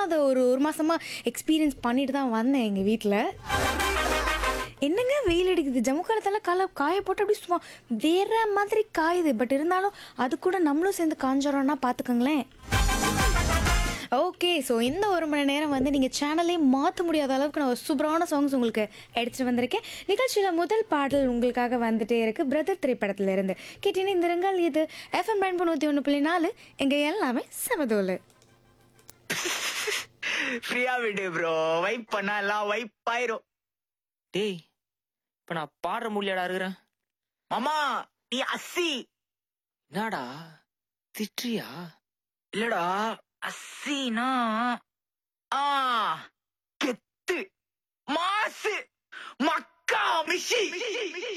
அதை ஒரு ஒரு மாசமா எக்ஸ்பீரியன்ஸ் பண்ணிட்டு தான் வந்தேன் எங்கள் வீட்டில் என்னங்க வெயில் அடிக்குது ஜம்மு காலத்தில் கால காய போட்டு அப்படி சும்மா வேற மாதிரி காயுது பட் இருந்தாலும் அது கூட நம்மளும் சேர்ந்து காஞ்சோறோம்னா பார்த்துக்கோங்களேன் ஓகே ஸோ இந்த ஒரு மணி நேரம் வந்து நீங்கள் சேனலே மாற்ற முடியாத அளவுக்கு நான் ஒரு சூப்பரான சாங்ஸ் உங்களுக்கு எடுத்துகிட்டு வந்திருக்கேன் நிகழ்ச்சியில் முதல் பாடல் உங்களுக்காக வந்துட்டே இருக்கு பிரதர் திரைப்படத்துல இருந்து கேட்டீங்கன்னா இந்த ரங்கள் இது எஃப்எம் பயன்பு நூற்றி ஒன்று புள்ளி நாலு எங்கள் எல்லாமே சமதோலு ஃப்ரீயா விடு ப்ரோ வைப் பண்ணா எல்லாம் வைப் ஆயிரும் டேய் இப்ப நான் பாடுற முடியாடா இருக்கிறேன் மாமா நீ அஸ்ஸி என்னடா திட்டுறியா இல்லடா அஸ்ஸினா ஆ கெத்து மாசு மக்கா மிஷி